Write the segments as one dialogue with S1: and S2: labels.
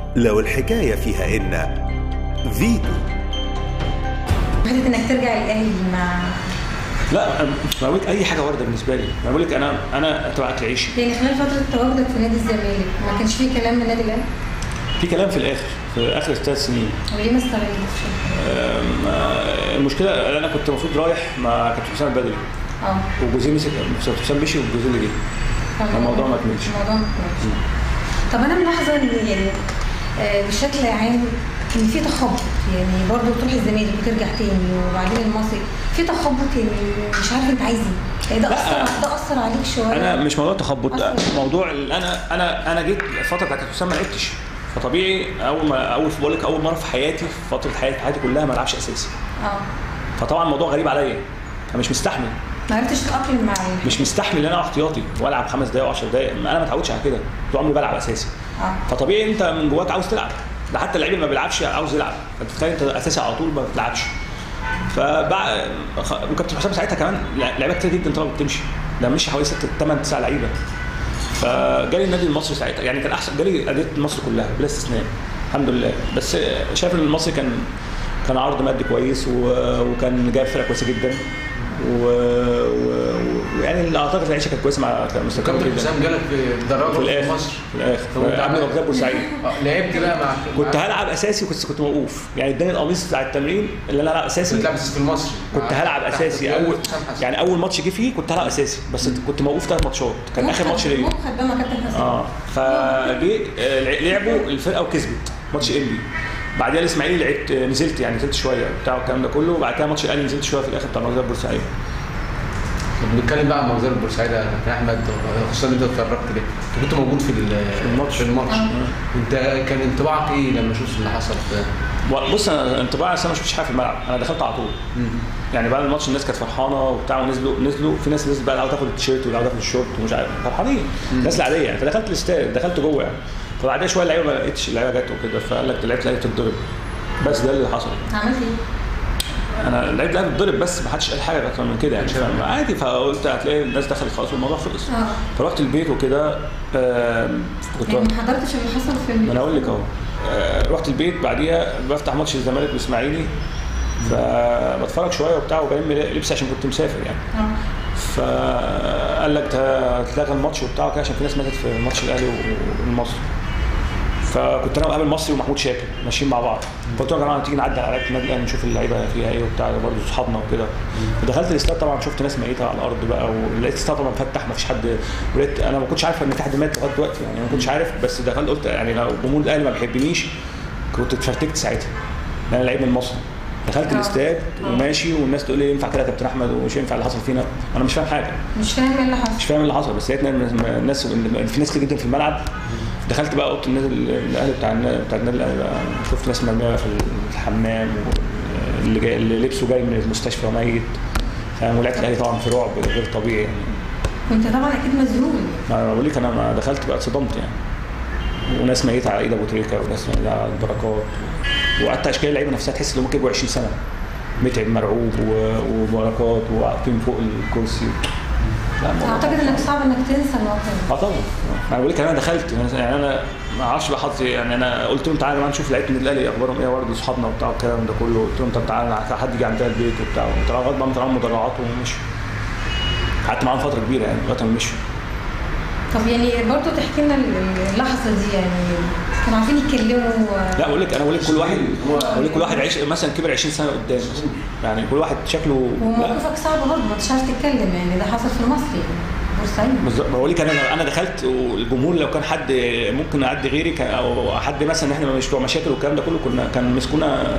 S1: لو الحكاية فيها إن فيتو
S2: حته انك ترجع للاهلي مع
S3: لا ما بقول لك اي حاجه وارده بالنسبه لي ما بقول لك انا انا تبع اكل عيشي
S2: يعني خلال فتره تواجدك في نادي الزمالك ما كانش فيه كلام من النادي الاهلي
S3: في كلام في الاخر في اخر الثلاث سنين
S2: وليه ما استغلتش؟
S3: أم، آه، المشكله انا كنت المفروض رايح مع كابتن حسام البدري
S2: اه
S3: وجوزيه مسك كابتن حسام مشي وجوزيه اللي جه الموضوع ما كملش.
S2: الموضوع ما كملش طب انا ملاحظه ان يعني آه، بشكل عام ان في تخبط يعني برضه تروح الزمالك وترجع تاني وبعدين المصري في تخبط يعني مش عارف انت عايز ايه يعني ده
S3: لا.
S2: اثر ده اثر عليك شويه
S3: انا مش موضوع تخبط
S2: أصلاً.
S3: موضوع ال- انا انا انا جيت الفتره بتاعت كابتن حسام ما لعبتش فطبيعي اول ما اول بقول لك اول مره في حياتي في فتره حياتي حياتي كلها ما العبش اساسي
S2: اه
S3: فطبعا الموضوع غريب عليا انا مش مستحمل
S2: ما عرفتش تتاقلم مع ال-
S3: مش مستحمل ان انا احتياطي والعب خمس دقائق و10 دقائق انا ما اتعودش على كده طول عمري بلعب اساسي
S2: اه
S3: فطبيعي انت من جواك عاوز تلعب ده حتى اللعيب اللي ما بيلعبش عاوز يلعب انت تخيل انت اساسي على طول ما بتلعبش فبقى خ- وكابتن حسام ساعتها كمان لع- لعيبه كتير جدا طلبت تمشي ده مش حوالي ست ثمان تسع لعيبه فجالي النادي المصري ساعتها يعني كان احسن جالي انديه مصر كلها بلا استثناء الحمد لله بس شايف ان المصري كان كان عرض مادي كويس و- وكان جايب فرقه كويسه جدا و- و- ويعني اعتقد العيشه كانت كويسه مع كان مستر
S4: كابتن
S3: جدا
S4: حسام جالك في درجه
S3: في
S4: في
S3: الاخر
S4: مصر
S3: في الاخر
S4: طب انت
S3: قبل
S4: عملت-
S3: ما بجاب بورسعيد
S4: آه، لعبت بقى مع
S3: كنت
S4: مع-
S3: هلعب اساسي وكنت كنت موقوف يعني اداني القميص بتاع التمرين اللي انا هلعب اساسي
S4: بتلعب اساسي في المصري
S3: كنت
S4: مع-
S3: هلعب
S4: تحت
S3: اساسي
S4: قيادة
S3: اول
S4: حسام حسن.
S3: يعني اول ماتش جه فيه كنت هلعب اساسي بس كنت موقوف ثلاث ماتشات كان اخر ماتش ليا
S2: مخك ده مع كابتن حسام
S3: اه فجه آه، لعبوا الفرقه وكسبت ماتش انبي بعدها الاسماعيلي لعبت آه، نزلت يعني نزلت شويه بتاع الكلام ده كله وبعد كده ماتش الاهلي نزلت شويه في الاخر بتاع مجزره بورسعيد
S4: بنتكلم بقى عن مجزره بورسعيد يا كابتن احمد خصوصا ان انت اتفرجت ليه انت كنت موجود في ال-
S3: الماتش.
S4: في الماتش
S2: آه.
S4: انت كان انطباعك ايه لما شفت اللي حصل في
S3: بص انا انطباعي أصل انا ما شفتش حاجه في الملعب انا دخلت على طول يعني بعد الماتش الناس كانت فرحانه وبتاع ونزلوا نزلوا في ناس نزلت بقى اللي عاوز تاخد التيشيرت واللي عاوز تاخد الشورت ومش عارف فرحانين الناس العاديه يعني فدخلت الاستاد دخلت جوه يعني فبعدها شويه اللعيبه ما لقيتش اللعيبه جت وكده فقال لك لعيبه لعيبه تتضرب بس ده اللي حصل
S2: عملت ايه؟
S3: انا لعيبه لعيبه تتضرب بس ما حدش قال حاجه اكتر من كده يعني فاهم؟ عادي فقلت هتلاقي الناس دخلت خلاص والموضوع خلص
S2: اه
S3: فرحت البيت وكده آم، كنت
S2: يعني ما حضرتش اللي حصل في
S3: ما انا اقول لك اهو آه، رحت البيت بعديها بفتح ماتش الزمالك والاسماعيلي فبتفرج شويه وبتاع وبلم لبسي عشان كنت مسافر يعني
S2: اه
S3: فقال لك ده هتلغى الماتش وبتاع وكده عشان في ناس ماتت في ماتش الاهلي والمصري فكنت انا وقابل مصري ومحمود شاكر ماشيين مع بعض فقلت لهم يا جماعه تيجي نعدي على لعيبه النادي الاهلي نشوف اللعيبه فيها ايه وبتاع برضه اصحابنا وكده فدخلت الاستاد طبعا شفت ناس ميته على الارض بقى ولقيت الاستاد طبعا مفتح ما فيش حد ولقيت انا ما كنتش عارف ان في حد مات لغايه دلوقتي يعني ما كنتش عارف بس دخلت قلت يعني لو جمهور الاهلي ما بيحبنيش كنت اتفرتكت ساعتها لان انا لعيب من المصري دخلت
S2: آه.
S3: الاستاد وماشي والناس تقول لي ينفع كده يا كابتن احمد ومش ينفع اللي حصل فينا انا مش فاهم حاجه
S2: مش فاهم ايه اللي
S3: مش
S2: حصل
S3: فاهم اللي حصل بس لقيت الناس في ناس كتير جدا في الملعب دخلت بقى اوضه النادي الاهلي بتاع النا- بتاع النادي الاهلي بقى شفت ناس مرميه في الحمام اللي جاي اللي لبسه جاي من المستشفى ميت فاهم ولعبت الاهلي طبعا في رعب غير طبيعي يعني
S2: وانت طبعا اكيد مذهول
S3: ما بقول لك انا ما دخلت بقى اتصدمت يعني وناس ميته على ايد ابو تريكه وناس ميته على البركات وحتى اشكال اللعيبه نفسها تحس ان هم كبروا 20 سنه متعب مرعوب و- وبركات وواقفين فوق الكرسي لا الموضوع-
S2: اعتقد انك صعب انك تنسى الموقف ده
S3: اه طبعا انا بقول لك انا دخلت يعني انا ما اعرفش بقى حظي يعني انا قلت لهم تعالوا معانا نشوف لعيبه النادي الاهلي اخبارهم ايه برضه اصحابنا وبتاع الكلام ده كله قلت لهم طب تعالى حد يجي عندنا البيت وبتاع وطلعوا لغايه ما طلعوا مدرعات ومشوا قعدت معاهم فتره كبيره يعني لغايه ما مشوا
S2: طب يعني برضه تحكي لنا اللحظه دي يعني كانوا عارفين يتكلموا
S3: لا بقول لك انا بقول لك كل واحد
S4: هو-
S3: بقول لك كل واحد عيش مثلا كبر 20 سنه قدام مثلا يعني كل واحد شكله لا
S2: وموقفك صعب برضه ما انتش عارف تتكلم يعني ده حصل في المصري يعني بورسعيد
S3: بالظبط بقول لك انا انا دخلت والجمهور لو كان حد ممكن يعدي غيري كان او حد مثلا احنا مش بتوع مشاكل والكلام ده كله كنا كان مسكونا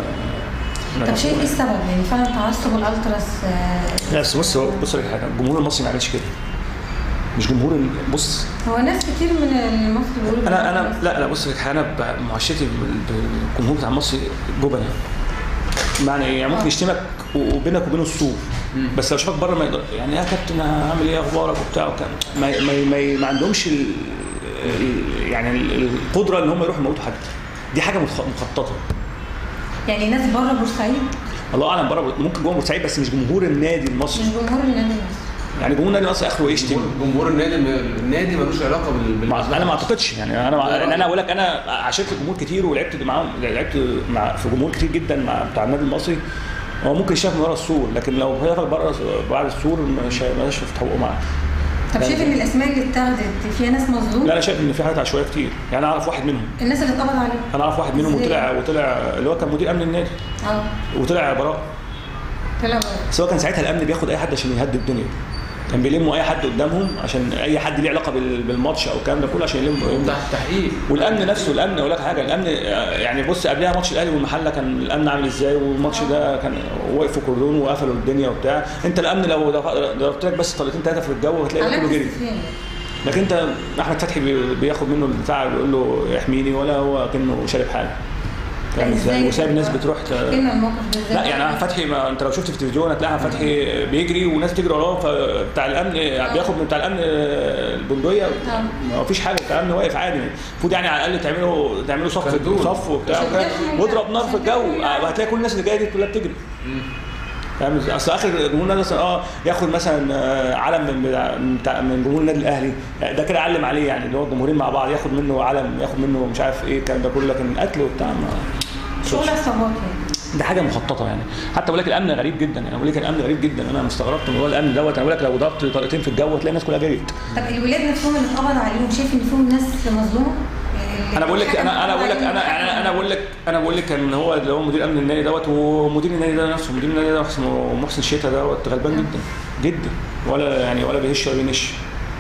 S2: طب شايف ايه السبب يعني فعلا تعصب الالتراس آه،
S3: لا بس بص هو بص لك حاجه الجمهور المصري ما يعملش كده مش جمهور ال- بص
S2: هو ناس كتير من المصري بيقولوا
S3: انا انا
S2: بالألتراس.
S3: لا لا بص لك حاجه انا بمعاشرتي بال- بالجمهور بتاع مصر جبنه معنى ايه يعني ممكن
S2: آه.
S3: يشتمك و- وبينك وبينه السور بس لو شافك بره ما يقدر يعني يا كابتن هعمل ايه اخبارك وبتاع وكان ما ما ما, ما عندهمش ال ال- يعني ال- القدره ان هم يروحوا يموتوا حد دي حاجه متخ- مخططه
S2: يعني ناس بره بورسعيد
S3: الله اعلم بره ممكن جوه بورسعيد بس مش جمهور النادي
S2: مش
S3: المصري
S2: جمهور النادي المصري
S3: يعني جمهور النادي المصري اخره يشتم
S4: جمهور- جمهور النادي النادي ملوش علاقه بال بال-
S3: ما- انا ما اعتقدش يعني انا مع... انا بقول لك انا عاشرت جمهور كتير ولعبت معاهم لعبت مع في جمهور كتير جدا مع بتاع النادي المصري هو ممكن يشاف من ورا السور لكن لو شافك بره بعد السور مش هي- مش هيفتح بقه معاك
S2: طب شايف ان الاسماء اللي اتاخدت فيها ناس مظلوم
S3: لا انا شايف ان في حاجات عشوائيه كتير يعني انا اعرف واحد منهم
S2: الناس اللي اتقبض عليهم
S3: انا اعرف واحد منهم
S2: إزاي؟
S3: وطلع وطلع اللي هو كان مدير امن النادي
S2: اه
S3: وطلع براء
S2: طلع
S3: بس هو كان ساعتها الامن بياخد اي حد عشان يهدي الدنيا كان بيلموا اي حد قدامهم عشان اي حد ليه علاقه بال- بالماتش او الكلام ده كله عشان يلموا يلموا
S4: تحت تحقيق
S3: والامن نفسه الامن اقول لك حاجه الامن آه، يعني بص قبلها ماتش الاهلي والمحله كان الامن عامل ازاي والماتش ده كان وقفوا كوردون وقفلوا الدنيا وبتاع انت الامن لو ضرب- ضربت لك بس طلقتين ثلاثه في الجو هتلاقي ده
S2: علامة
S3: كله جري
S2: استفهام
S3: لكن انت احمد فتحي بي- بياخد منه البتاع بيقول له احميني ولا هو كانه شارب حاجه فاهم ازاي وسايب الناس بتروح ت...
S2: كنا الموقف ده ازاي
S3: لا يعني احمد فتحي ما انت لو شفت في التلفزيون هتلاقي احمد فتحي بيجري وناس تجري وراه فبتاع الامن بياخد من بتاع الامن البندقيه ما فيش حاجه بتاع الامن واقف عادي المفروض يعني على الاقل تعملوا تعملوا صف
S4: كردون.
S3: صف وبتاع
S2: عشان
S3: وكده
S2: تحمي-
S3: واضرب نار في الجو
S2: عشان
S3: هتلاقي كل الناس اللي جايه دي كلها بتجري فاهم ازاي؟ اصل اخر جمهور النادي مثلا اه ياخد مثلا آه، علم من من بتاع- من جمهور النادي الاهلي ده كده علم عليه يعني اللي هو الجمهورين مع بعض ياخد منه علم ياخد منه مش عارف ايه الكلام ده كله لكن قتل وبتاع ما
S2: شغل عصابات يعني
S3: ده حاجه مخططه يعني حتى بقول لك الامن غريب جدا يعني بقول لك الامن غريب جدا انا مستغربت من موضوع الامن دوت انا بقول لك لو ضربت طلقتين في الجو هتلاقي الناس كلها جريت
S2: طب الولاد نفسهم اللي اتقبض عليهم شايف ان فيهم ناس مظلومه؟ يعني
S3: انا بقول لك
S2: الحكم
S3: انا انا
S2: اتقبض
S3: بقول لك
S2: عليهم
S3: انا
S2: الحكم-
S3: انا انا بقول لك انا بقول لك ان هو اللي هو مدير امن النادي دوت ومدير النادي ده نفسه مدير النادي ده اسمه محسن شيتا دوت غلبان جدا جدا ولا يعني ولا بيهش ولا بينش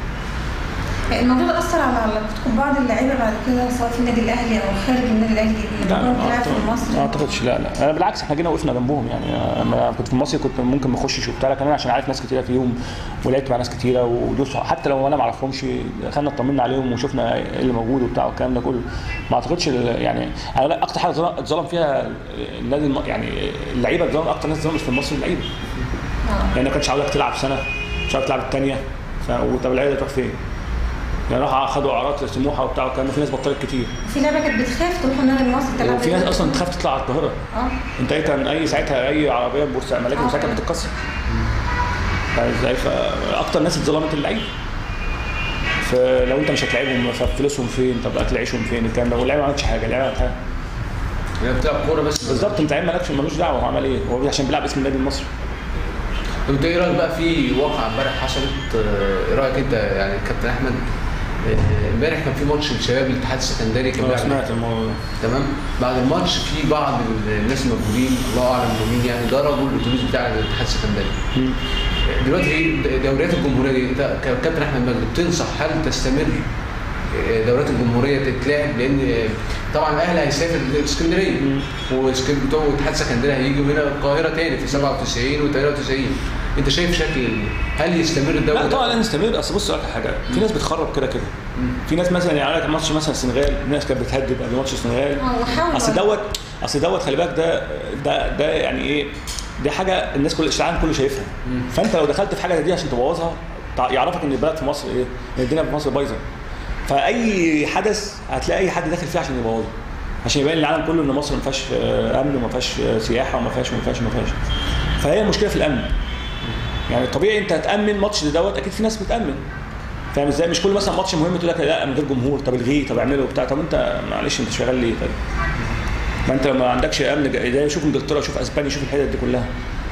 S2: الموضوع ده اثر على علاقتكم ببعض اللعيبه بعد كده سواء في النادي الاهلي او خارج النادي الاهلي
S3: لا
S2: لما كنت
S3: ما
S2: بتلعب في
S3: أعتقد-
S2: مصر
S3: ما اعتقدش لا لا انا بالعكس احنا جينا وقفنا جنبهم يعني لما كنت في مصر كنت ممكن ما اخشش وبتاع لكن انا عشان عارف ناس كتيره فيهم ولعبت مع ناس كتيره ودول صح- حتى لو انا ما اعرفهمش دخلنا اطمنا عليهم وشفنا ايه اللي موجود وبتاع والكلام ده كله ما اعتقدش ال- يعني أنا لا اكتر حاجه اتظلم- اتظلم فيها النادي الم- يعني اللعيبه اتظلم اكتر ناس اتظلمت في مصر اللعيبه
S2: اه
S3: يعني ما كانش عاوزك تلعب سنه مش عاوز تلعب الثانيه طب اللعيبه دي تروح فين؟ يعني راحوا خدوا اعراض لسموحه وبتاع والكلام ده في ناس بطلت كتير
S2: في لعبه كانت بتخاف تروح النادي المصري تلعب
S3: وفي ناس اصلا تخاف تطلع على القاهره
S2: اه
S3: انت ايه كان اي ساعتها اي عربيه بورسعيد ملاكي
S2: آه.
S3: ساعتها بتتكسر فاهم ازاي فاكتر ناس اتظلمت اللعيبه فلو انت مش هتلاعبهم ففلوسهم فين طب اكل عيشهم فين الكلام ده واللعيبه ما عملتش حاجه اللعيبه عملت حاجه
S4: هي بتلعب كوره بس
S3: بالظبط انت لعيب مالكش ملوش دعوه هو عمل ايه هو عشان بيلعب اسم النادي المصري
S4: طب انت ايه رايك بقى في واقعه امبارح حصلت آه، ايه رايك انت يعني كابتن احمد آه، امبارح كان في ماتش الشباب الاتحاد السكندري كان
S3: انا
S4: بيلعب
S3: سمعت الموضوع ده
S4: تمام بعد الماتش في بعض الناس المجهولين الله اعلم هم مين يعني ضربوا الاتوبيس بتاع الاتحاد السكندري
S3: مم.
S4: دلوقتي ايه دوريات الجمهوريه دي انت كابتن احمد مجدي بتنصح هل تستمر دوريات الجمهوريه تتلعب لان طبعا الاهلي هيسافر اسكندريه واسكندريه بتوع اتحاد اسكندريه هيجوا هنا القاهره تاني في 97 و93 انت شايف شكل هل يستمر الدوري
S3: لا
S4: ده؟
S3: طبعا لازم نستمر اصل بص أقول لك حاجه في ناس بتخرب كده كده في ناس مثلا يعني عندك ماتش مثلا السنغال الناس كانت بتهدد قبل ماتش السنغال
S2: اه وحاول
S3: اصل دوت اصل دوت خلي بالك ده ده ده يعني ايه دي حاجه الناس كل العالم كله شايفها فانت لو دخلت في حاجه زي دي عشان تبوظها تع- يعرفك ان البلد في مصر ايه ان الدنيا في مصر بايظه فاي حدث هتلاقي اي حد داخل فيه عشان يبوظه عشان يبين للعالم كله ان مصر ما فيهاش آه، امن وما فيهاش آه، سياحه وما فيهاش وما فيهاش وما فيهاش فهي المشكله في الامن يعني طبيعي انت هتامن ماتش زي دوت اكيد في ناس بتامن فاهم ازاي مش كل مثلا ماتش مهم تقول لك لا من غير جمهور طب الغيه طب اعمله وبتاع طب انت معلش انت شغال ليه طيب ما انت ما عندكش امن جا- ده شوف انجلترا شوف اسبانيا شوف الحتت دي كلها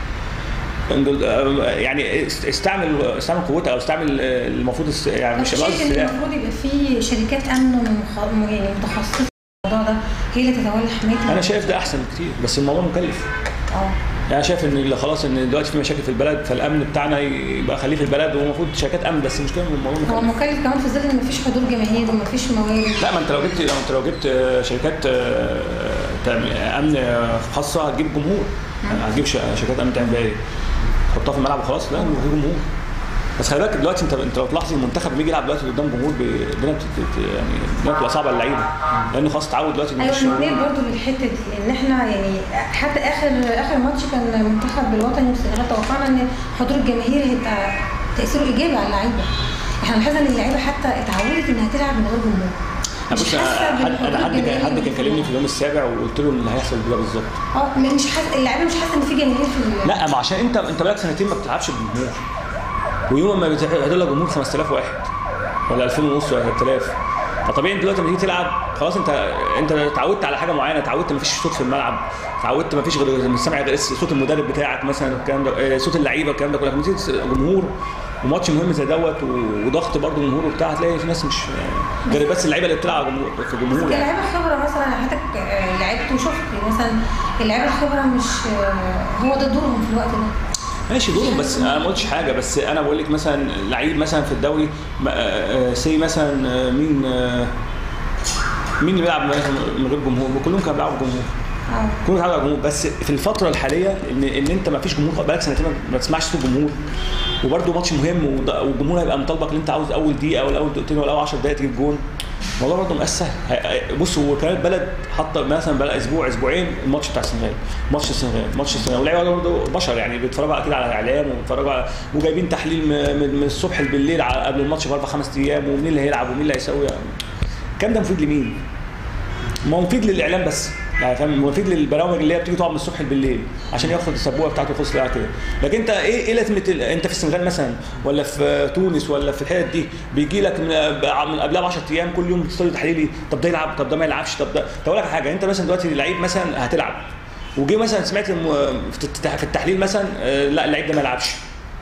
S3: انجل... آه، يعني است- استعمل استعمل قوتك او استعمل آه، المفروض الس- يعني
S2: طب
S3: مش
S2: شايف
S3: قصدي
S2: ان
S3: سلاح.
S2: المفروض يبقى في شركات امن ومخ- م- يعني متخصصه في الموضوع ده هي اللي تتولى حمايه
S3: انا شايف ده احسن كتير بس الموضوع مكلف
S2: اه
S3: يعني انا شايف ان اللي خلاص ان دلوقتي في مشاكل في البلد فالامن بتاعنا يبقى خليه في البلد ومفروض شركات امن بس المشكله ان الموضوع
S2: هو
S3: مكلف
S2: مكلف كمان في ظل ان مفيش حضور جماهيري ومفيش موارد
S3: لا ما انت لو جبت لو انت لو جبت آه، شركات آه، تعمل- امن آه، خاصه هتجيب جمهور يعني هتجيب ش- شركات امن تعمل بيها ايه؟ تحطها في الملعب وخلاص لا في جمهور بس خلي بالك دلوقتي انت انت لو تلاحظ المنتخب بيجي يلعب دلوقتي قدام جمهور بي- الدنيا بت- بت- يعني الدنيا بتبقى صعبه على اللعيبه لانه خلاص اتعود دلوقتي ان
S2: ايوه
S3: مفيش-
S2: نميل برضه للحته دي ان احنا يعني حتى اخر اخر ماتش كان المنتخب الوطني والسنغال توقعنا ان حضور الجماهير هيبقى تاثيره ايجابي على اللعيبه احنا لاحظنا ان اللعيبه حتى اتعودت انها تلعب من غير جمهور
S3: بص
S2: مش
S3: انا
S2: حاسة
S3: حد
S2: بالحضور
S3: انا حد كان
S2: الجماهيري
S3: حد كان كلمني في اليوم السابع وقلت له اللي هيحصل ده بالظبط
S2: اه مش حاسه اللعيبه مش حاسه ان في جماهير في ال-
S3: لا ما عشان انت انت بقالك سنتين ما بتلعبش بجمهور ويوم ما بتحضر لك جمهور 5000 واحد ولا 2000 ونص ولا 3000 فطبيعي انت دلوقتي لما تيجي تلعب خلاص انت انت اتعودت على حاجه معينه اتعودت مفيش صوت في الملعب اتعودت مفيش غير سامع غير صوت المدرب بتاعك مثلا الكلام ده اه، صوت اللعيبه الكلام ده كله لما تيجي جمهور وماتش مهم زي دوت و- وضغط برضه جمهور وبتاع هتلاقي في ناس مش غير بس اللعيبه اللي بتلعب جمهور في جمهور يعني
S2: كلاعيبه خبره مثلا حضرتك آه، لعبت وشفت مثلا اللعيبه الخبره مش آه، هو ده دورهم في الوقت ده
S3: ماشي دورهم بس انا ما قلتش حاجه بس انا بقول لك مثلا لعيب مثلا في الدوري سي مثلا آه، مين آه، مين اللي بيلعب مثلاً من غير جمهور كلهم كانوا بيلعبوا جمهور
S2: اه
S3: كلهم بيلعبوا جمهور بس في الفتره الحاليه ان ان انت ما فيش جمهور بقالك سنتين ما تسمعش صوت الجمهور وبرده ماتش مهم وض- والجمهور هيبقى مطالبك ان انت عاوز اول دقيقه ولا اول دقيقتين ولا اول 10 دقائق تجيب جون الموضوع برضه مش سهل هي- بص هو كان البلد حاطه مثلا بقى اسبوع اسبوعين الماتش بتاع السنغال ماتش السنغال ماتش السنغال واللعيبه برضه بشر يعني بيتفرجوا اكيد على الاعلام وبيتفرجوا على وجايبين تحليل م- من, من الصبح بالليل على قبل الماتش باربع خمس ايام ومين اللي هيلعب ومين اللي هيسوي يعني. الكلام ده مفيد لمين؟ ما هو مفيد للاعلام بس يعني فاهم مفيد للبرامج اللي هي بتيجي تقعد من الصبح بالليل عشان ياخد السبوبه بتاعته يخلص لها كده لكن انت ايه ايه لازمه ال- انت في السنغال مثلا ولا في تونس ولا في الحتت دي بيجي لك من من قبلها ب 10 ايام كل يوم بتصلي تحليلي طب ده يلعب طب ده ما يلعبش طب ده طب اقول لك حاجه انت مثلا دلوقتي لعيب مثلا هتلعب وجي مثلا سمعت الم- في الت- في التحليل مثلا آه، لا اللعيب ده ما يلعبش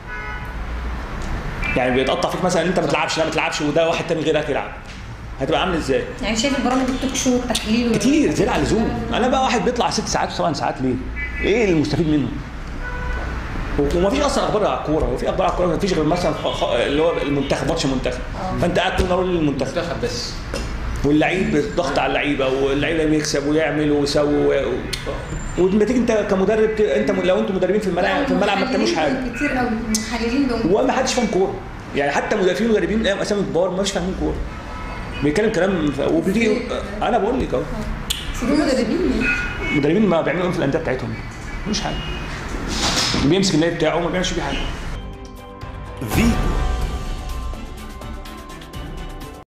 S3: يعني بيتقطع فيك مثلا انت ما تلعبش لا ما تلعبش وده واحد تاني غيرك يلعب هتبقى عامل ازاي؟
S2: يعني شايف البرامج التوك شو التحليل وال-
S3: كتير زيادة عن اللزوم انا بقى واحد بيطلع ست ساعات وسبع ساعات ليه؟ ايه المستفيد منه؟ وما فيش اصلا اخبار على الكوره هو في اخبار على الكوره ما فيش غير مثلا خ- خ- اللي هو المنتخب ماتش المنتخب فانت قاعد طول النهار للمنتخب
S4: منتخب بس
S3: واللعيب ضغط على اللعيبه واللعيبه بيكسب ويعمل ويسوي و... ولما تيجي انت كمدرب ت- انت م- لو انتم مدربين في الملعب في الملعب ما بتعملوش حاجه
S2: كتير قوي محللين دول
S3: وما حدش فاهم كوره يعني حتى مدربين مدربين اسامي كبار ما مش فاهمين كوره بيتكلم كلام ف- وبيجي انا بقول لك اهو
S2: دول مدربين
S3: المدربين ما بيعملوا ايه في الانديه بتاعتهم؟ مش حاجه بيمسك النادي بتاعه وما بيعملش بيه حاجه
S1: فيتو